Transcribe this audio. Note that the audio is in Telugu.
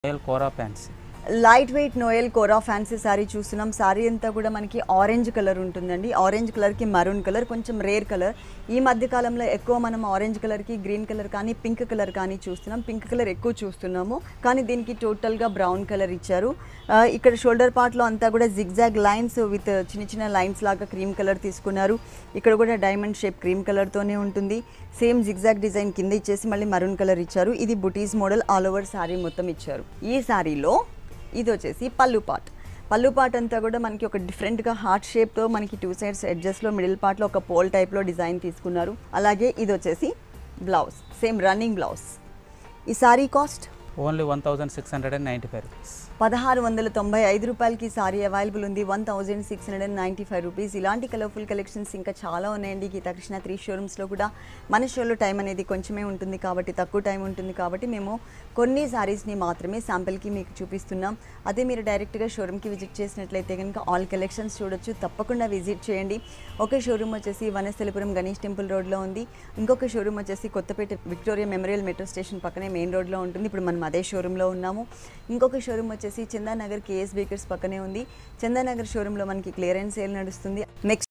royal kora pants light weight నోయల్ కోరా ఫ్యాన్సీ శారీ చూస్తున్నాం శారీ అంతా కూడా మనకి ఆరెంజ్ కలర్ ఉంటుందండి ఆరెంజ్ కలర్కి మరూన్ కలర్ కొంచెం రేర్ కలర్ ఈ మధ్య కాలంలో ఎక్కువ మనం ఆరెంజ్ కలర్కి గ్రీన్ కలర్ కానీ పింక్ కలర్ కానీ చూస్తున్నాం పింక్ కలర్ ఎక్కువ చూస్తున్నాము కానీ దీనికి టోటల్గా బ్రౌన్ కలర్ ఇచ్చారు ఆ, ఇక్కడ షోల్డర్ పార్ట్లో అంతా కూడా జిగ్జాగ్ లైన్స్ విత్ చిన్న చిన్న లైన్స్ లాగా క్రీమ్ కలర్ తీసుకున్నారు ఇక్కడ కూడా డైమండ్ షేప్ క్రీమ్ కలర్తోనే ఉంటుంది సేమ్ జిగ్జాగ్ డిజైన్ కింద ఇచ్చేసి మళ్ళీ మరూన్ కలర్ ఇచ్చారు ఇది బుటీస్ మోడల్ ఆల్ ఓవర్ శారీ మొత్తం ఇచ్చారు ఈ శారీలో ఇది వచ్చేసి పళ్ళు పార్ట్ పళ్ళు పార్ట్ అంతా కూడా మనకి ఒక డిఫరెంట్గా హార్ట్ షేప్తో మనకి టూ సైడ్స్ ఎడ్జస్ట్లో మిడిల్ పార్ట్లో ఒక పోల్ టైప్లో డిజైన్ తీసుకున్నారు అలాగే ఇది వచ్చేసి బ్లౌజ్ సేమ్ రన్నింగ్ బ్లౌజ్ ఈ sari cost only one thousand six hundred and ninety five rupees పదహారు వందల తొంభై ఐదు రూపాయలకి సారీ అవైలబుల్ ఉంది one thousand six hundred and ninety five rupees ఇలాంటి కలర్ఫుల్ కలెక్షన్స్ ఇంకా చాలా ఉన్నాయండి గీతాకృష్ణ త్రీ షోరూమ్స్లో కూడా మన షోలో టైం అనేది కొంచెమే ఉంటుంది కాబట్టి తక్కువ టైం ఉంటుంది కాబట్టి మేము కొన్ని సారీస్ని మాత్రమే శాంపిల్కి మీకు చూపిస్తున్నాం అదే మీరు డైరెక్ట్గా షోరూమ్కి విజిట్ చేసినట్లయితే కనుక ఆల్ కలెక్షన్స్ చూడొచ్చు తప్పకుండా విజిట్ చేయండి ఒక షోరూమ్ వచ్చేసి వనస్థలిపురం గణేష్ టెంపుల్ రోడ్లో ఉంది ఇంకొక షోరూమ్ వచ్చేసి Kothapet Victoria Memorial metro station పక్కనే మెయిన్ రోడ్లో ఉంటుంది ఇప్పుడు మనం అదే షోరూంలో ఉన్నాము ఇంకొక షోరూమ్ వచ్చేసి చందానగర్ కేఎస్ బేకర్స్ పక్కనే ఉంది చందానగర్ షోరూంలో మనకి క్లియరెన్స్ సేల్ నడుస్తుంది నెక్స్ట్